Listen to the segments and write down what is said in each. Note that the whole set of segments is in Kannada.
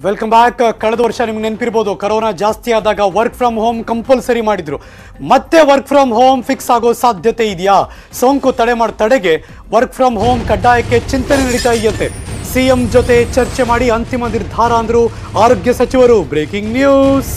ವೆಲ್ಕಮ್ ಬ್ಯಾಕ್ ಕಳೆದ ವರ್ಷ ನಿಮ್ಗೆ ನೆನಪಿರ್ಬೋದು ಕರೋನಾ ಜಾಸ್ತಿ ಆದಾಗ ವರ್ಕ್ ಫ್ರಮ್ ಹೋಮ್ ಕಂಪಲ್ಸರಿ ಮಾಡಿದ್ರು ಮತ್ತೆ ವರ್ಕ್ ಫ್ರಮ್ ಹೋಮ್ ಫಿಕ್ಸ್ ಆಗೋ ಸಾಧ್ಯತೆ ಇದೆಯಾ ಸೋಂಕು ತಡೆ ಮಾಡಿ ತಡೆಗೆ ವರ್ಕ್ ಫ್ರಮ್ ಹೋಮ್ ಕಡ್ಡಾಯಕ್ಕೆ ಚಿಂತನೆ ನಡೀತಾ ಇದೆಯಂತೆ ಸಿಎಂ ಜೊತೆ ಚರ್ಚೆ ಮಾಡಿ ಅಂತಿಮ ನಿರ್ಧಾರ ಅಂದ್ರು ಆರೋಗ್ಯ ಸಚಿವರು ಬ್ರೇಕಿಂಗ್ ನ್ಯೂಸ್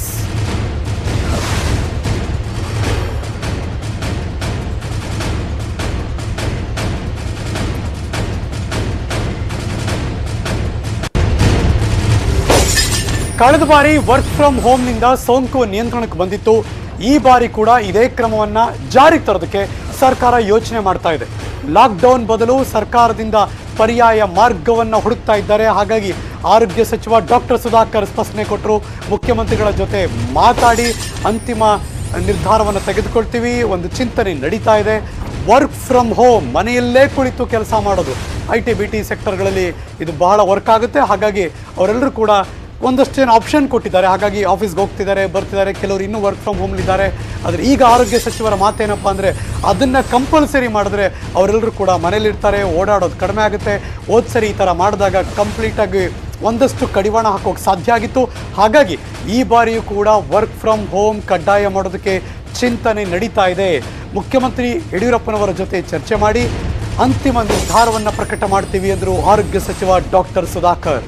ಕಳೆದ ಬಾರಿ ವರ್ಕ್ ಫ್ರಮ್ ಹೋಮ್ನಿಂದ ಸೋಂಕು ನಿಯಂತ್ರಣಕ್ಕೆ ಬಂದಿತ್ತು ಈ ಬಾರಿ ಕೂಡ ಇದೇ ಕ್ರಮವನ್ನ ಜಾರಿಗೆ ತರೋದಕ್ಕೆ ಸರ್ಕಾರ ಯೋಚನೆ ಮಾಡ್ತಾ ಇದೆ ಲಾಕ್ಡೌನ್ ಬದಲು ಸರ್ಕಾರದಿಂದ ಪರ್ಯಾಯ ಮಾರ್ಗವನ್ನ ಹುಡುಕ್ತಾ ಇದ್ದಾರೆ ಹಾಗಾಗಿ ಆರೋಗ್ಯ ಸಚಿವ ಡಾಕ್ಟರ್ ಸುಧಾಕರ್ ಸ್ಪಷ್ಟನೆ ಕೊಟ್ಟರು ಮುಖ್ಯಮಂತ್ರಿಗಳ ಜೊತೆ ಮಾತಾಡಿ ಅಂತಿಮ ನಿರ್ಧಾರವನ್ನು ತೆಗೆದುಕೊಳ್ತೀವಿ ಒಂದು ಚಿಂತನೆ ನಡೀತಾ ಇದೆ ವರ್ಕ್ ಫ್ರಮ್ ಹೋಮ್ ಮನೆಯಲ್ಲೇ ಕುಳಿತು ಕೆಲಸ ಮಾಡೋದು ಐ ಟಿ ಬಿ ಟಿ ಸೆಕ್ಟರ್ಗಳಲ್ಲಿ ಇದು ಬಹಳ ವರ್ಕ್ ಆಗುತ್ತೆ ಹಾಗಾಗಿ ಅವರೆಲ್ಲರೂ ಕೂಡ ಒಂದಷ್ಟು ಜನ ಆಪ್ಷನ್ ಕೊಟ್ಟಿದ್ದಾರೆ ಹಾಗಾಗಿ ಆಫೀಸ್ಗೆ ಹೋಗ್ತಿದ್ದಾರೆ ಬರ್ತಿದ್ದಾರೆ ಕೆಲವರು ಇನ್ನೂ ವರ್ಕ್ ಫ್ರಮ್ ಹೋಮ್ಲಿದ್ದಾರೆ ಆದರೆ ಈಗ ಆರೋಗ್ಯ ಸಚಿವರ ಮಾತೇನಪ್ಪ ಅಂದರೆ ಅದನ್ನು ಕಂಪಲ್ಸರಿ ಮಾಡಿದ್ರೆ ಅವರೆಲ್ಲರೂ ಕೂಡ ಮನೇಲಿರ್ತಾರೆ ಓಡಾಡೋದು ಕಡಿಮೆ ಆಗುತ್ತೆ ಹೋದ್ ಸರಿ ಈ ಥರ ಮಾಡಿದಾಗ ಕಂಪ್ಲೀಟಾಗಿ ಒಂದಷ್ಟು ಕಡಿವಾಣ ಹಾಕೋಕೆ ಸಾಧ್ಯ ಆಗಿತ್ತು ಹಾಗಾಗಿ ಈ ಬಾರಿಯೂ ಕೂಡ ವರ್ಕ್ ಫ್ರಮ್ ಹೋಮ್ ಕಡ್ಡಾಯ ಮಾಡೋದಕ್ಕೆ ಚಿಂತನೆ ನಡೀತಾ ಇದೆ ಮುಖ್ಯಮಂತ್ರಿ ಯಡಿಯೂರಪ್ಪನವರ ಜೊತೆ ಚರ್ಚೆ ಮಾಡಿ ಅಂತಿಮ ನಿರ್ಧಾರವನ್ನು ಪ್ರಕಟ ಮಾಡ್ತೀವಿ ಎಂದರು ಆರೋಗ್ಯ ಸಚಿವ ಡಾಕ್ಟರ್ ಸುಧಾಕರ್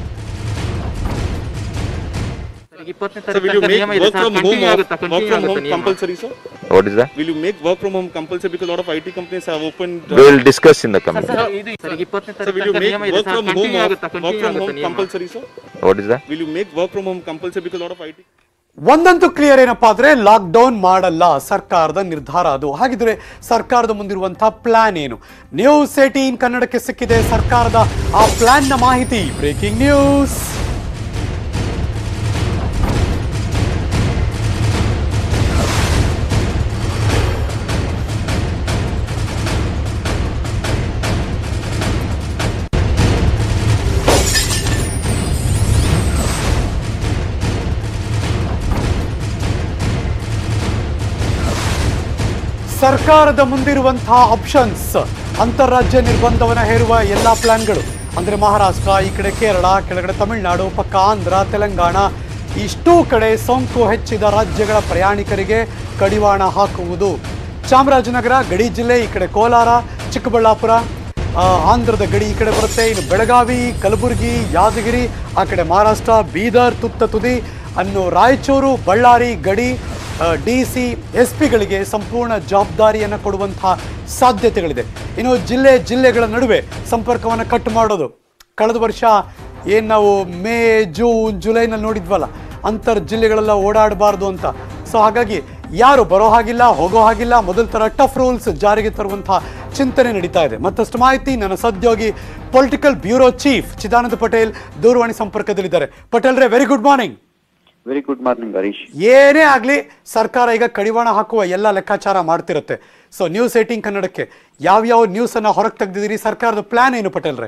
ಇಪ್ಪತ್ತನೇ Sir, will you ತಾರೀಕು make ನಿಯಮ ಇದೆ work sir from home continue ಆಗುತ್ತಾ work ಕಂಟಿನ್ಯೂ from ಆಗುತ್ತಾ home ನಿಯಮ compulsory, sir? What is that? Will you make work from home compulsory because a lot of IT companies have opened? uh, We will discuss in the committee. Sir ಇದು ಸರ್ ಇಪ್ಪತ್ತನೇ Sir, will you ತಾರೀಕು make ನಿಯಮ ಇದೆ work sir from home continue ಆಗುತ್ತಾ work ಕಂಟಿನ್ಯೂ from ಆಗುತ್ತಾ home ನಿಯಮ compulsory, sir? What is that? Will you make work from home compulsory because a lot of IT? ಒಂದಂತೂ ಕ್ಲಿಯರ್ ಏನಪ್ಪಾ ಅಂದ್ರೆ ಲಾಕ್ಡೌನ್ ಮಾಡಲ್ಲ ಸರ್ಕಾರದ ನಿರ್ಧಾರ ಅದು ಹಾಗಿದ್ರೆ ಸರ್ಕಾರದ ಮುಂದಿರುವಂತಹ ಪ್ಲಾನ್ ಏನು ನ್ಯೂಸ್ ಏಟೀನ್ ಕನ್ನಡಕ್ಕೆ ಸಿಕ್ಕಿದೆ ಸರ್ಕಾರದ ಆ ಪ್ಲಾನ್ನ ಮಾಹಿತಿ ಬ್ರೇಕಿಂಗ್ ನ್ಯೂಸ್ ಸರ್ಕಾರದ ಮುಂದಿರುವಂತಹ ಆಪ್ಷನ್ಸ್ ಅಂತಾರಾಜ್ಯ ನಿರ್ಬಂಧವನ್ನು ಹೇರುವ ಎಲ್ಲ ಪ್ಲಾನ್ಗಳು ಅಂದ್ರೆ ಮಹಾರಾಷ್ಟ್ರ ಈ ಕಡೆ ಕೇರಳ ಕೆಳಗಡೆ ತಮಿಳುನಾಡು ಪಕ್ಕ ಆಂಧ್ರ ತೆಲಂಗಾಣ ಇಷ್ಟೂ ಕಡೆ ಸೋಂಕು ಹೆಚ್ಚಿದ ರಾಜ್ಯಗಳ ಪ್ರಯಾಣಿಕರಿಗೆ ಕಡಿವಾಣ ಹಾಕುವುದು ಚಾಮರಾಜನಗರ ಗಡಿ ಜಿಲ್ಲೆ ಈ ಕಡೆ ಕೋಲಾರ ಚಿಕ್ಕಬಳ್ಳಾಪುರ ಆ, ಆಂಧ್ರದ ಗಡಿ ಈ ಕಡೆ ಬರುತ್ತೆ ಇನ್ನು ಬೆಳಗಾವಿ ಕಲಬುರಗಿ ಯಾದಗಿರಿ ಆ ಕಡೆ ಮಹಾರಾಷ್ಟ್ರ ಬೀದರ್ ತುತ್ತ ತುದಿ ಅನ್ನು ರಾಯಚೂರು ಬಳ್ಳಾರಿ ಗಡಿ ಡಿ ಸಿ ಎಸ್ ಪಿಗಳಿಗೆ ಸಂಪೂರ್ಣ ಜವಾಬ್ದಾರಿಯನ್ನು ಕೊಡುವಂತಹ ಸಾಧ್ಯತೆಗಳಿದೆ ಇನ್ನು ಜಿಲ್ಲೆ ಜಿಲ್ಲೆಗಳ ನಡುವೆ ಸಂಪರ್ಕವನ್ನು ಕಟ್ ಮಾಡೋದು ಕಳೆದ ವರ್ಷ ಏನು ನಾವು ಮೇ ಜೂನ್ ಜುಲೈನಲ್ಲಿ ನೋಡಿದ್ವಲ್ಲ ಅಂತರ್ ಜಿಲ್ಲೆಗಳೆಲ್ಲ ಓಡಾಡಬಾರ್ದು ಅಂತ ಸೊ ಹಾಗಾಗಿ ಯಾರು ಬರೋ ಹಾಗಿಲ್ಲ ಹೋಗೋ ಹಾಗಿಲ್ಲ ಮೊದಲ ಥರ ಟಫ್ ರೂಲ್ಸ್ ಜಾರಿಗೆ ತರುವಂತಹ ಚಿಂತನೆ ನಡೀತಾ ಇದೆ ಮತ್ತಷ್ಟು ಮಾಹಿತಿ ನನ್ನ ಸದ್ಯೋಗಿ political bureau chief Chidananda Patel ದೂರವಾಣಿ ಸಂಪರ್ಕದಲ್ಲಿದ್ದಾರೆ ಪಟೇಲ್ರೇ very good morning very good morning Harish ಏನೇ ಆಗಲಿ ಸರ್ಕಾರ ಈಗ ಕಡಿವಾಣ ಹಾಕುವ ಎಲ್ಲ ಲೆಕ್ಕಾಚಾರ ಮಾಡ್ತಿರುತ್ತೆ ಸೊ ನ್ಯೂಸ್ ಏಟಿಂಗ್ ಕನ್ನಡಕ್ಕೆ ಯಾವ್ಯಾವ ನ್ಯೂಸನ್ನು ಹೊರಗೆ ತೆಗೆದಿದ್ದೀರಿ ಸರ್ಕಾರದ ಪ್ಲಾನ್ ಏನು ಪಟೇಲ್ರೆ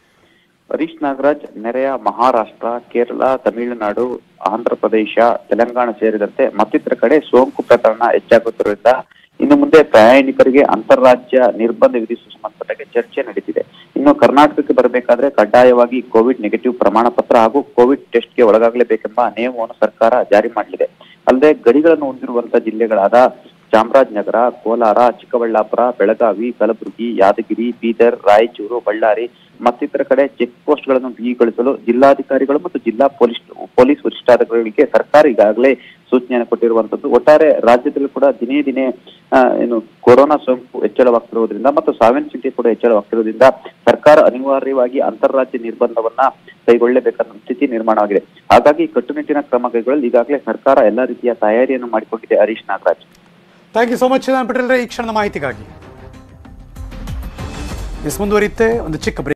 ಹರೀಶ್ ನಾಗರಾಜ್ ನೆರೆಯ ಮಹಾರಾಷ್ಟ್ರ ಕೇರಳ ತಮಿಳುನಾಡು ಆಂಧ್ರ ಪ್ರದೇಶ ತೆಲಂಗಾಣ ಸೇರಿದಂತೆ ಮತ್ತಿತರ ಕಡೆ ಸೋಂಕು ಪ್ರಕರಣ ಹೆಚ್ಚಾಗುತ್ತಿರುವುದರಿಂದ ಇನ್ನು ಮುಂದೆ ಪ್ರಯಾಣಿಕರಿಗೆ ಅಂತಾರಾಜ್ಯ ನಿರ್ಬಂಧ ವಿಧಿಸುವ ಸಂಬಂಧಪಟ್ಟ ಚರ್ಚೆ ನಡೀತಿದೆ ಇನ್ನು ಕರ್ನಾಟಕಕ್ಕೆ ಬರಬೇಕಾದ್ರೆ ಕಡ್ಡಾಯವಾಗಿ ಕೋವಿಡ್ ನೆಗೆಟಿವ್ ಪ್ರಮಾಣ ಪತ್ರ ಹಾಗೂ ಕೋವಿಡ್ ಟೆಸ್ಟ್ಗೆ ಒಳಗಾಗಲೇಬೇಕೆಂಬ ನಿಯಮವನ್ನು ಸರ್ಕಾರ ಜಾರಿ ಮಾಡಲಿದೆ ಅಲ್ಲದೆ ಗಡಿಗಳನ್ನು ಹೊಂದಿರುವಂತಹ ಜಿಲ್ಲೆಗಳಾದ ಚಾಮರಾಜನಗರ ಕೋಲಾರ ಚಿಕ್ಕಬಳ್ಳಾಪುರ ಬೆಳಗಾವಿ ಕಲಬುರಗಿ ಯಾದಗಿರಿ ಬೀದರ್ ರಾಯಚೂರು ಬಳ್ಳಾರಿ ಮತ್ತಿತರ ಕಡೆ ಚೆಕ್ ಪೋಸ್ಟ್ ಗಳನ್ನು ಬಿಗಿಗೊಳಿಸಲು ಜಿಲ್ಲಾಧಿಕಾರಿಗಳು ಮತ್ತು ಜಿಲ್ಲಾ ಪೊಲೀಸ್ ಪೊಲೀಸ್ ವರಿಷ್ಠಾಧಿಕಾರಿಗಳಿಗೆ ಸರ್ಕಾರ ಈಗಾಗಲೇ ಸೂಚನೆಯನ್ನು ಕೊಟ್ಟಿರುವಂತದ್ದು ಒಟ್ಟಾರೆ ರಾಜ್ಯದಲ್ಲಿ ಕೂಡ ದಿನೇ ದಿನೇ ಆ, ಏನು ಕೊರೋನಾ ಸೋಂಕು ಹೆಚ್ಚಳವಾಗ್ತಿರುವುದರಿಂದ ಮತ್ತು ಸಾವಿನ ಸಂಖ್ಯೆ ಕೂಡ ಹೆಚ್ಚಳವಾಗ್ತಿರೋದ್ರಿಂದ ಸರ್ಕಾರ ಅನಿವಾರ್ಯವಾಗಿ ಅಂತಾರಾಜ್ಯ ನಿರ್ಬಂಧವನ್ನ ಕೈಗೊಳ್ಳಬೇಕಾದ ಸ್ಥಿತಿ ನಿರ್ಮಾಣವಾಗಿದೆ ಹಾಗಾಗಿ ಕಟ್ಟುನಿಟ್ಟಿನ ಕ್ರಮ ಕೈಗೊಳ್ಳಲು ಈಗಾಗಲೇ ಸರ್ಕಾರ ಎಲ್ಲಾ ರೀತಿಯ ತಯಾರಿಯನ್ನು ಮಾಡಿಕೊಂಡಿದೆ Harish Nagaraj thank you so much Chidananda ಪಟೇಲ್ರೆ ಈ ಕ್ಷಣದ ಮಾಹಿತಿಗಾಗಿ ಎಸ್ ಮುಂದುವರಿಯುತ್ತೆ ಒಂದು ಚಿಕ್ಕ ಬ್ರೇಕ್